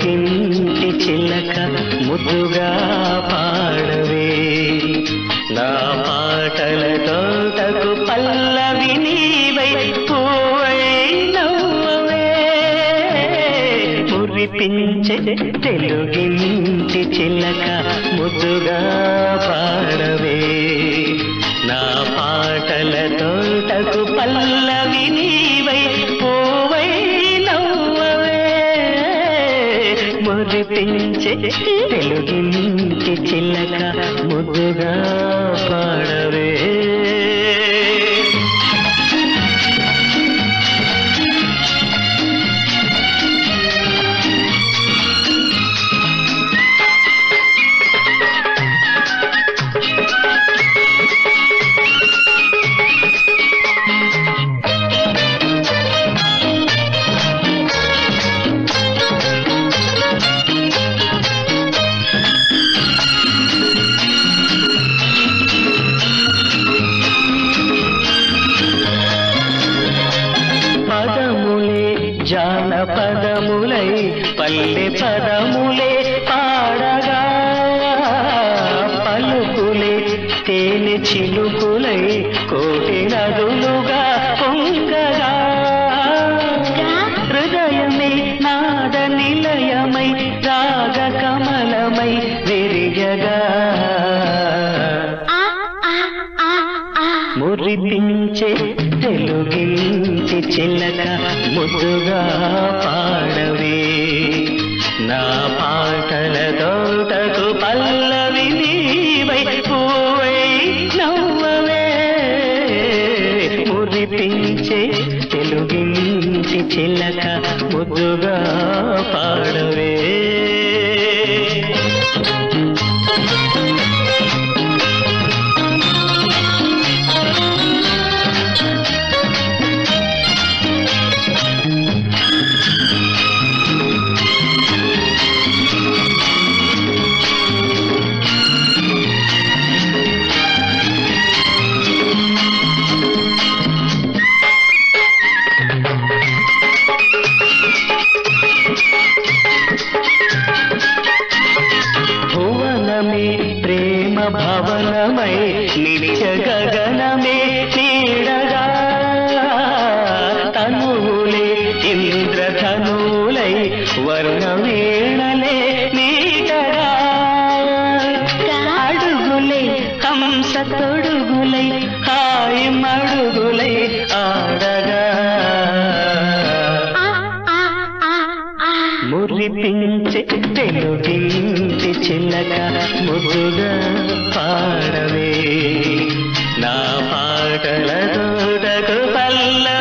తెలుగింటి చిలక ముద్దుగా పాడవే నా పాటల తోటకు పల్లవి నీవై పూవై నవ్వవే మురిపించే తెలుగింటి చిలక ముద్దుగా పాడవే నా పాటల తోటకు పల్లవి నీవై పూవై నవ్వవే మురిపించే తెలుగింటి చిలక ముద్దుగా పాడవే పదములే జానపదములై పల్లె పదములే పాడగా పలుకులే తేనె చిలుకులై కోటి నదులుగా పొంగగా హృదయమే నాద నిలయమై రాగ కమలమై విరియగా మురిపించే తెలుగించి చిల్లక ముద్దుగా పాడవే నా పాటల తోటకు పల్లవి నీవై పూవై నవ్వవే మురిపించే తెలుగించి చిల్లక ముద్దుగా పాడవే భువనమే ప్రేమ భవనమై నిత్య గగనమే నీడగా తనువులే ఇంద్రధనులై వర్ణవీణలే నీడగా అడుగులై హంస తొడుగులై హాయి మడుగులై ఆడగా మురిపించే తెలుగింటి చిల్లక ముద్దుగా పాడవే నా పాటల తోటకు పల్ల